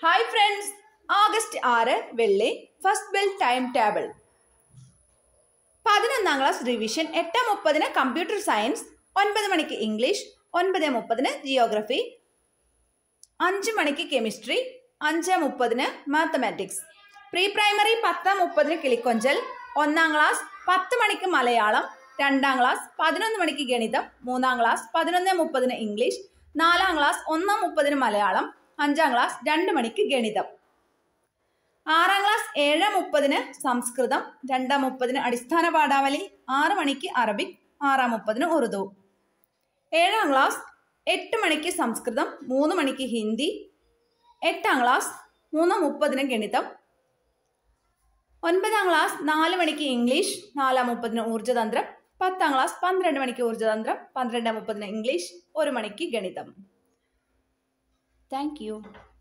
hi friends August ആറ് വെള്ളി first bell time table പതിനൊന്നാം ക്ലാസ് റിവിഷൻ എട്ട് മുപ്പതിന് കമ്പ്യൂട്ടർ സയൻസ് ഒൻപത് മണിക്ക് ഇംഗ്ലീഷ് ഒൻപത് മുപ്പതിന് ജിയോഗ്രഫി അഞ്ച് മണിക്ക് കെമിസ്ട്രി അഞ്ച് മുപ്പതിന് മാത്തമാറ്റിക്സ് പ്രീ പ്രൈമറി പത്ത് മുപ്പതിന് കിളിക്കൊഞ്ചൽ ഒന്നാം ക്ലാസ് പത്ത് മണിക്ക് മലയാളം രണ്ടാം ക്ലാസ് പതിനൊന്ന് മണിക്ക് ഗണിതം മൂന്നാം ക്ലാസ് പതിനൊന്ന് മുപ്പതിന് ഇംഗ്ലീഷ് നാലാം ക്ലാസ് ഒന്ന് മുപ്പതിന് മലയാളം അഞ്ചാം ക്ലാസ് രണ്ട് മണിക്ക് ഗണിതം ആറാം ക്ലാസ് ഏഴ് മുപ്പതിന് സംസ്കൃതം രണ്ട് മുപ്പതിന് അടിസ്ഥാന പാഠാവലി ആറ് മണിക്ക് അറബിക് ആറാം മുപ്പതിന് ഉറുദു ഏഴാം ക്ലാസ് എട്ട് മണിക്ക് സംസ്കൃതം മൂന്ന് മണിക്ക് ഹിന്ദി എട്ടാം ക്ലാസ് മൂന്ന് മുപ്പതിന് ഗണിതം ഒൻപതാം ക്ലാസ് നാല് മണിക്ക് ഇംഗ്ലീഷ് നാലാം മുപ്പതിന് ഊർജ്ജതന്ത്രം പത്താം ക്ലാസ് പന്ത്രണ്ട് മണിക്ക് ഊർജ്ജതന്ത്രം പന്ത്രണ്ട് മുപ്പതിന് ഇംഗ്ലീഷ് ഒരു മണിക്ക് ഗണിതം താങ്ക് യു